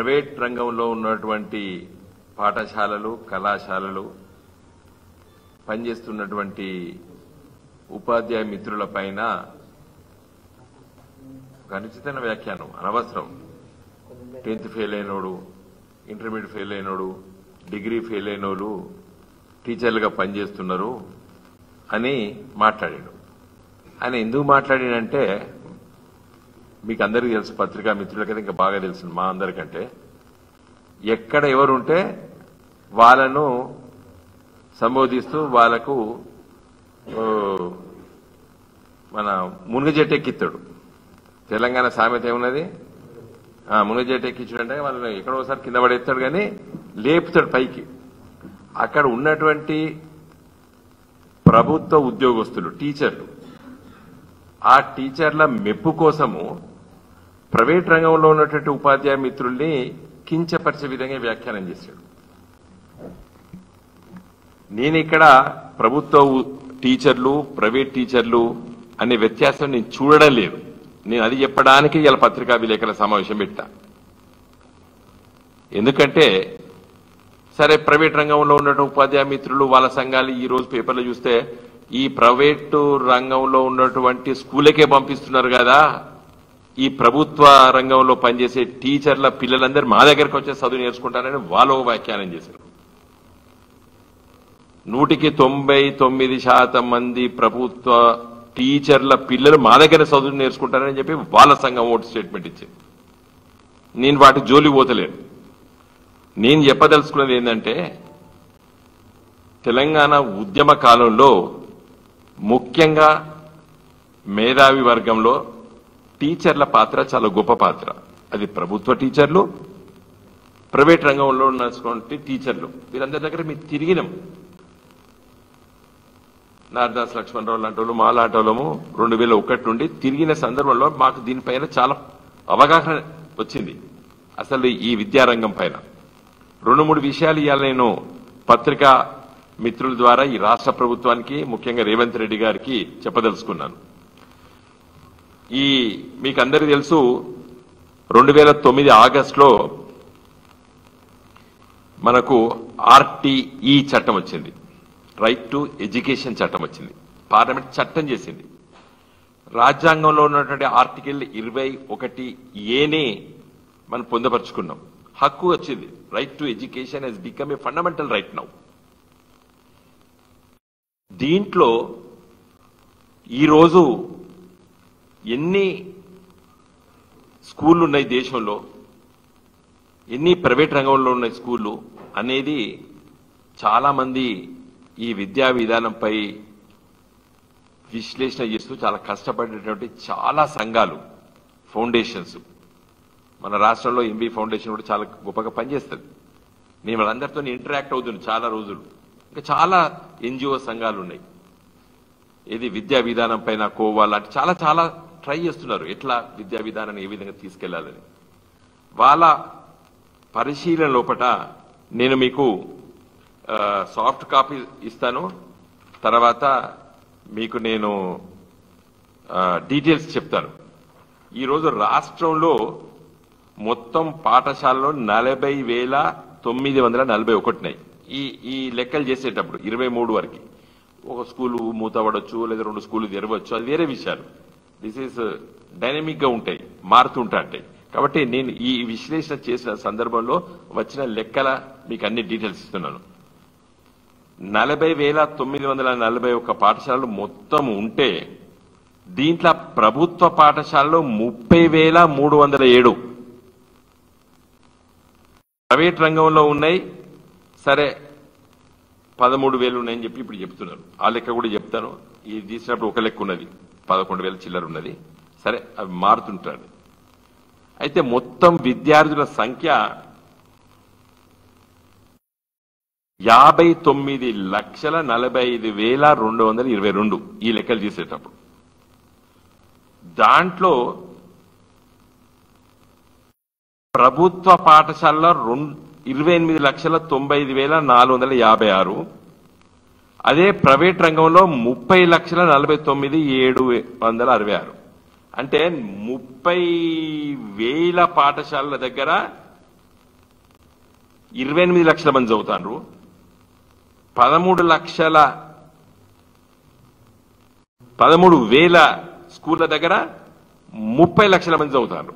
private రంగంలో ఉన్నటువంటి పాఠశాలలు కళాశాలలు పనిచేస్తున్నటువంటి ఉపాధ్యాయ మిత్రుల పైన ఒక అనుచితమైన వ్యాఖ్యానం అనవసరం టెన్త్ ఫెయిల్ అయినోడు ఇంటర్మీడియట్ ఫెయిల్ అయినోడు డిగ్రీ ఫెయిల్ అయినోళ్ళు టీచర్లుగా పనిచేస్తున్నారు అని మాట్లాడాడు ఆయన ఎందుకు మాట్లాడాడంటే మీకు అందరికీ తెలుసు పత్రికా మిత్రులకైతే ఇంకా బాగా తెలుసు మా అందరికంటే ఎక్కడ ఎవరు ఉంటే వాళ్ళను సంబోధిస్తూ వాళ్ళకు ఓ, మన మునుగజెట్టెక్కిస్తాడు తెలంగాణ సామెత ఏమున్నది ఆ, మునుగజెట్టెక్కించుడు అంటే వాళ్ళని ఎక్కడో ఒకసారి కింద పడేస్తాడు కానీ లేపుతాడు పైకి అక్కడ ఉన్నటువంటి ప్రభుత్వ ఉద్యోగస్తులు టీచర్లు ఆ టీచర్ల మెప్పు కోసము ప్రైవేట్ రంగంలో ఉన్నటువంటి ఉపాధ్యాయ మిత్రుల్ని కించపరిచే విధంగా వ్యాఖ్యానం చేశాడు నేను ఇక్కడ ప్రభుత్వ ఉ- టీచర్లు ప్రైవేట్ టీచర్లు అనే వ్యత్యాసం నేను చూడడం లేదు నేను అది చెప్పడానికి ఇలా పత్రికా విలేకరుల సమావేశం పెట్టా ఎందుకంటే సరే ప్రైవేట్ రంగంలో ఉన్న ఉపాధ్యాయ మిత్రులు వాళ్ళ సంఘాలు ఈ రోజు పేపర్లో చూస్తే ఈ ప్రైవేటు రంగంలో ఉన్నటువంటి స్కూళ్ళకే పంపిస్తున్నారు కదా ఈ ప్రభుత్వ రంగంలో పనిచేసే టీచర్ల పిల్లలందరూ మా దగ్గరకు వచ్చే చదువు నేర్చుకుంటారని వాళ్ళు ఒక వ్యాఖ్యానం చేశారు నూటికి తొంభై తొమ్మిది శాతం మంది ప్రభుత్వ టీచర్ల పిల్లలు మా దగ్గర చదువు నేర్చుకుంటారని చెప్పి వాళ్ళ సంఘం ఓటు స్టేట్మెంట్ ఇచ్చింది నేను వాటి జోలి పోతలేను నేను చెప్పదలుచుకున్నది ఏంటంటే తెలంగాణ ఉద్యమ కాలంలో ముఖ్యంగా మేధావి వర్గంలో టీచర్ల పాత్ర చాలా గొప్ప పాత్ర అది ప్రభుత్వ టీచర్లు ప్రైవేట్ రంగంలో ఉన్నటువంటి టీచర్లు వీరందరి దగ్గర మేము తిరిగినాం నారదాస్ లక్ష్మణరావు లాంటి వాళ్ళు మా లాంటి వాళ్ళము రెండు వేల ఒకటి నుండి తిరిగిన సందర్భంలో మాకు దీనిపైన చాలా అవగాహన వచ్చింది అసలు ఈ విద్యారంగం పైన రెండు మూడు విషయాలు ఇవాళ నేను పత్రికా మిత్రుల ద్వారా ఈ రాష్ట్ర ప్రభుత్వానికి ముఖ్యంగా రేవంత్ రెడ్డి గారికి చెప్పదలుచుకున్నాను ఈ మీకు అందరికీ తెలుసు రెండు వేల తొమ్మిది ఆగస్టులో మనకు ఆర్టీఈ చట్టం వచ్చింది రైట్ టు ఎడ్యుకేషన్ చట్టం వచ్చింది పార్లమెంట్ చట్టం చేసింది రాజ్యాంగంలో ఉన్నటువంటి ఆర్టికల్ ఇరవై ఒకటి ఏని మనం పొందపరుచుకున్నాం హక్కు వచ్చింది right to education he's become a fundamental right now దీంట్లో ఈరోజు ఎన్ని స్కూళ్ళు ఉన్నాయి దేశంలో ఎన్ని ప్రైవేట్ రంగంలో ఉన్నాయి స్కూళ్ళు అనేది చాలా మంది ఈ విద్యా విధానంపై విశ్లేషణ చేస్తూ చాలా కష్టపడేటువంటి చాలా సంఘాలు ఫౌండేషన్స్ మన రాష్ట్రంలో ఎంబీ ఫౌండేషన్ కూడా చాలా గొప్పగా పనిచేస్తుంది నేను వాళ్ళందరితో ఇంటరాక్ట్ అవుతున్నాను చాలా రోజులు ఇంకా చాలా ఎన్జిఓ సంఘాలు ఉన్నాయి ఇది విద్యా విధానం పైన కోవా లాంటి చాలా చాలా ట్రై చేస్తున్నారు ఎట్లా విద్యా విధానాన్ని ఏ విధంగా తీసుకెళ్లాలని వాళ్ళ పరిశీలన లోపట నేను మీకు ఆ, సాఫ్ట్ కాపీ ఇస్తాను తర్వాత మీకు నేను ఆ, డీటెయిల్స్ చెప్తాను ఈరోజు రాష్ట్రంలో మొత్తం పాఠశాలలో నలభై వేల తొమ్మిది వందల నలభై ఒకటినాయి ఈ ఈ లెక్కలు చేసేటప్పుడు ఇరవై మూడు వరకు ఒక స్కూలు మూతపడవచ్చు లేదా రెండు స్కూలు తెరవచ్చు అది వేరే విషయాలు దిస్ ఈస్ డైనమిక్ గా ఉంటాయి మారుతుంటా ఉంటాయి కాబట్టి నేను ఈ విశ్లేషణ చేసిన సందర్భంలో వచ్చిన లెక్కల మీకు అన్ని డీటెయిల్స్ ఇస్తున్నాను నలభై వేల తొమ్మిది వందల నలభై ఒక్క పాఠశాలలు మొత్తం ఉంటే దీంట్లో ప్రభుత్వ పాఠశాలలో ముప్పై వేల మూడు వందల ఏడు ప్రైవేట్ రంగంలో ఉన్నాయి సరే పదమూడు వేలు ఉన్నాయని చెప్పి ఇప్పుడు చెప్తున్నారు ఆ లెక్క కూడా చెప్తాను ఇది తీసినప్పుడు ఒక లెక్క ఉన్నది పదకొండు వేల చిల్లర ఉన్నది సరే అవి మారుతుంటారు అయితే మొత్తం విద్యార్థుల సంఖ్య యాభై తొమ్మిది లక్షల నలభై ఐదు వేల రెండు వందల ఇరవై రెండు ఈ లెక్కలు తీసేటప్పుడు దాంట్లో ప్రభుత్వ పాఠశాలలో రెండు ఇరవై ఎనిమిది లక్షల తొంభై ఐదు వేల నాలుగు వందల యాభై ఆరు అదే ప్రైవేట్ రంగంలో ముప్పై లక్షల నలభై తొమ్మిది ఏడు వందల అరవై ఆరు అంటే ముప్పై వేల పాఠశాలల దగ్గర ఇరవై ఎనిమిది లక్షల మంది చదువుతాండ్రు పదమూడు లక్షల పదమూడు వేల స్కూళ్ళ దగ్గర ముప్పై లక్షల మంది చదువుతారు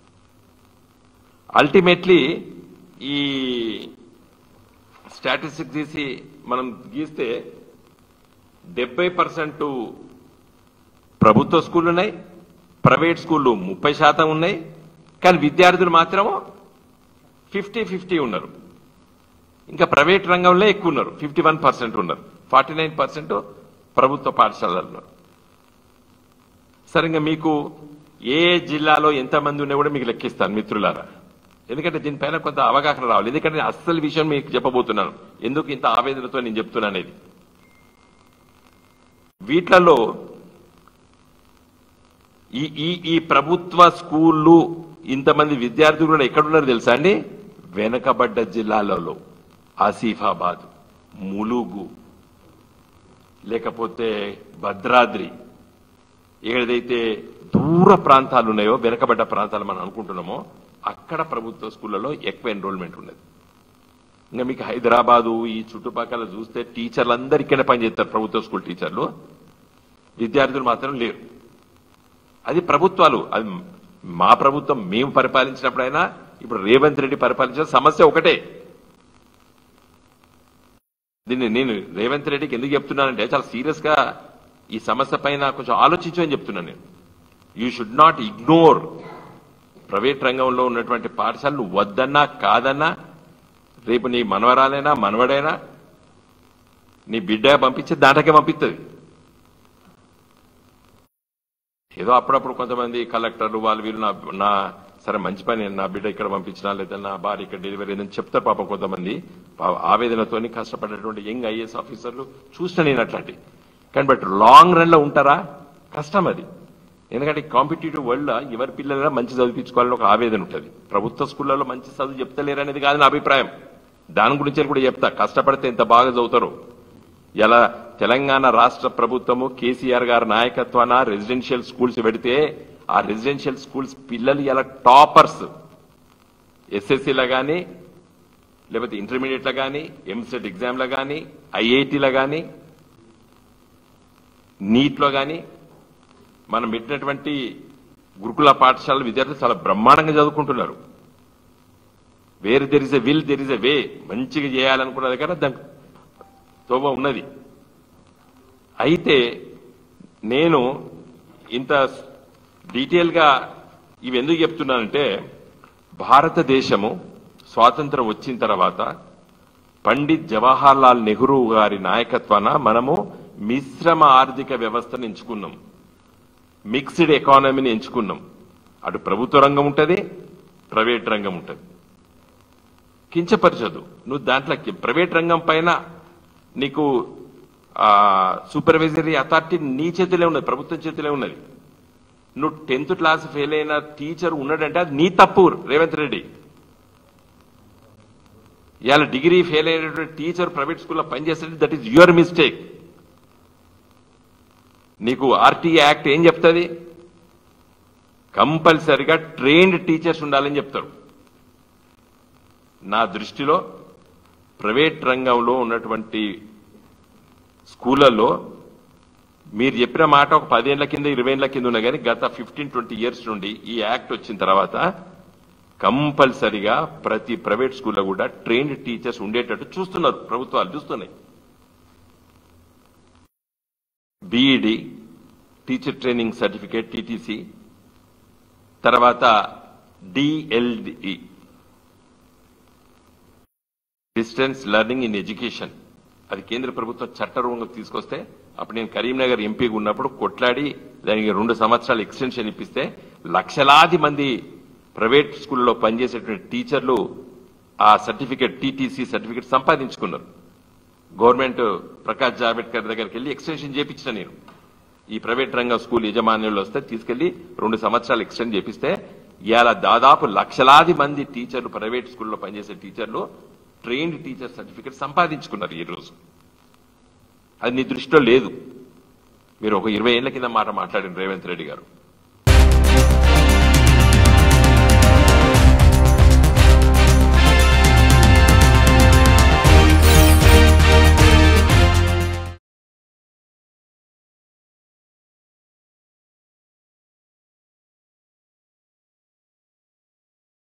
అల్టిమేట్లీ ఈ స్టాటిస్టిక్ తీసి మనం గీస్తే డెబ్బై పర్సెంట్ ప్రభుత్వ స్కూళ్ళు ఉన్నాయి ప్రైవేట్ స్కూళ్ళు ముప్పై శాతం ఉన్నాయి కానీ విద్యార్థులు మాత్రము ఫిఫ్టీ ఫిఫ్టీ ఉన్నారు ఇంకా ప్రైవేట్ రంగంలో ఎక్కువ ఉన్నారు ఫిఫ్టీ వన్ పర్సెంట్ ఉన్నారు ఫార్టీ నైన్ పర్సెంట్ ప్రభుత్వ పాఠశాలలు ఉన్నారు సరే ఇంకా మీకు ఏ జిల్లాలో ఎంతమంది ఉన్నా కూడా మీకు లెక్కిస్తాను మిత్రులారా ఎందుకంటే దీనిపైన కొంత అవగాహన రావాలి ఎందుకంటే నేను అస్సలు విషయం మీకు చెప్పబోతున్నాను ఎందుకు ఇంత ఆవేదనతో నేను చెప్తున్నాను అనేది వీట్లలో ఈ ఈ ఈ ప్రభుత్వ స్కూళ్ళు ఇంతమంది విద్యార్థులు కూడా ఎక్కడున్నారు తెలుసా అండి వెనకబడ్డ జిల్లాలలో ఆసిఫాబాద్ ములుగు లేకపోతే భద్రాద్రి ఏదైతే దూర ప్రాంతాలు ఉన్నాయో వెనకబడ్డ ప్రాంతాలు మనం అనుకుంటున్నామో అక్కడ ప్రభుత్వ స్కూళ్ళలో ఎక్కువ ఎన్రోల్మెంట్ ఉన్నది ఇంకా మీకు హైదరాబాదు ఈ చుట్టుపక్కల చూస్తే టీచర్లు అందరు ఇక్కడే పనిచేస్తారు ప్రభుత్వ స్కూల్ టీచర్లు విద్యార్థులు మాత్రం లేరు అది ప్రభుత్వాలు అది మా ప్రభుత్వం మేము పరిపాలించినప్పుడైనా ఇప్పుడు రేవంత్ రెడ్డి పరిపాలించిన సమస్య ఒకటే దీన్ని నేను రేవంత్ రెడ్డికి ఎందుకు చెప్తున్నానంటే చాలా సీరియస్ గా ఈ సమస్య పైన కొంచెం ఆలోచించు అని చెప్తున్నాను నేను you should not ignore private రంగంలో ఉన్నటువంటి పాఠశాలలు వద్దన్నా కాదన్నా రేపు నీ మనవరాలైనా మనవడైనా నీ బిడ్డ పంపించే దాంట్లోకే పంపిస్తుంది ఏదో అప్పుడప్పుడు కొంతమంది కలెక్టర్లు వాళ్ళు వీళ్ళు నా నా సరే మంచి పని నా బిడ్డ ఇక్కడ పంపించినా లేదా నా భార్య ఇక్కడ డెలివరీ అయిందని చెప్తారు పాపం కొంతమంది పాపం ఆవేదనతోని కష్టపడేటువంటి యంగ్ ఐఏఎస్ ఆఫీసర్లు చూసిన నేను అట్లాంటి కానీ బట్ లాంగ్ రన్ లో ఉంటారా కష్టం అది ఎందుకంటే కాంపిటేటివ్ వరల్డ్ లో ఎవరి పిల్లలైనా మంచి చదివించుకోవాలని ఒక ఆవేదన ఉంటుంది ప్రభుత్వ స్కూళ్ళలో మంచి చదువు చెప్తలేరు అనేది కాదు నా అభిప్రాయం దాని గురించి కూడా చెప్తా కష్టపడితే ఎంత బాగా చదువుతారు ఇలా తెలంగాణ రాష్ట్ర ప్రభుత్వము కేసీఆర్ గారి నాయకత్వాన రెసిడెన్షియల్ స్కూల్స్ పెడితే ఆ రెసిడెన్షియల్ స్కూల్స్ పిల్లలు ఇలా టాపర్స్ ఎస్ఎస్సీలో కానీ లేకపోతే ఇంటర్మీడియట్లో కానీ ఎంసెట్ ఎగ్జామ్లో కానీ ఐఐటీలో కానీ నీట్లో కానీ మనం పెట్టినటువంటి గురుకుల పాఠశాల విద్యార్థులు చాలా బ్రహ్మాండంగా చదువుకుంటున్నారు where there is a will there is a way మంచిగా చేయాలనుకున్న దగ్గర దానికి తోవ ఉన్నది అయితే నేను ఇంత డీటెయిల్ గా ఇవి ఎందుకు చెప్తున్నానంటే భారతదేశము స్వాతంత్రం వచ్చిన తర్వాత పండిత్ జవహర్ లాల్ నెహ్రూ గారి నాయకత్వాన మనము మిశ్రమ ఆర్థిక వ్యవస్థను ఎంచుకున్నాం మిక్స్డ్ ఎకానమీని ఎంచుకున్నాం అటు ప్రభుత్వ రంగం ఉంటుంది ప్రైవేట్ రంగం ఉంటుంది కించపరచదు నువ్వు దాంట్లో ప్రైవేట్ రంగం పైన నీకు సూపర్వైజరీ అథారిటీ నీ చేతిలో ఉన్నది ప్రభుత్వం చేతిలో ఉన్నది నువ్వు టెన్త్ క్లాస్ ఫెయిల్ అయిన టీచర్ ఉన్నాడంటే అది నీ తప్పు రేవంత్ రెడ్డి ఇవాళ డిగ్రీ ఫెయిల్ అయినటువంటి టీచర్ ప్రైవేట్ స్కూల్లో పనిచేస్తే దట్ ఈస్ యువర్ మిస్టేక్ నీకు ఆర్టీ యాక్ట్ ఏం చెప్తుంది కంపల్సరిగా ట్రైన్డ్ టీచర్స్ ఉండాలని చెప్తారు నా దృష్టిలో ప్రైవేట్ రంగంలో ఉన్నటువంటి స్కూళ్ళల్లో మీరు చెప్పిన మాట ఒక పదేళ్ల కింద ఇరవై ఏళ్ల కింద ఉన్నా కానీ గత ఫిఫ్టీన్ ట్వంటీ ఇయర్స్ నుండి ఈ యాక్ట్ వచ్చిన తర్వాత కంపల్సరిగా ప్రతి ప్రైవేట్ స్కూల్లో కూడా ట్రైన్డ్ టీచర్స్ ఉండేటట్టు చూస్తున్నారు ప్రభుత్వాలు చూస్తున్నాయి BEd teacher training certificate TTC తర్వాత DLD distance learning in education అది కేంద్ర ప్రభుత్వం చట్టరూపంలోకి తీసుకొస్తే అప్పుడు నేను కరీంనగర్ ఎంపీగా ఉన్నప్పుడు కొట్లాడి దానికి రెండు సంవత్సరాలు ఎక్స్టెన్షన్ ఇప్పిస్తే లక్షలాది మంది ప్రైవేట్ స్కూల్లో పనిచేసేటువంటి టీచర్లు ఆ సర్టిఫికేట్ టీటీసీ సర్టిఫికేట్ సంపాదించుకున్నారు గవర్నమెంట్ ప్రకాష్ జావడేకర్ దగ్గరికి వెళ్ళి ఎక్స్టెన్షన్ చేపించిన నేను ఈ ప్రైవేట్ రంగ స్కూల్ యజమానులు వస్తే తీసుకెళ్లి రెండు సంవత్సరాలు ఎక్స్టెండ్ చేపిస్తే ఇవాళ దాదాపు లక్షలాది మంది టీచర్లు ప్రైవేట్ స్కూల్లో పనిచేసే టీచర్లు ట్రైన్డ్ టీచర్ సర్టిఫికేట్ సంపాదించుకున్నారు ఈ రోజు అది నీ దృష్టిలో లేదు మీరు ఒక ఇరవై ఏళ్ల కింద మాట మాట్లాడిన రేవంత్ రెడ్డి గారు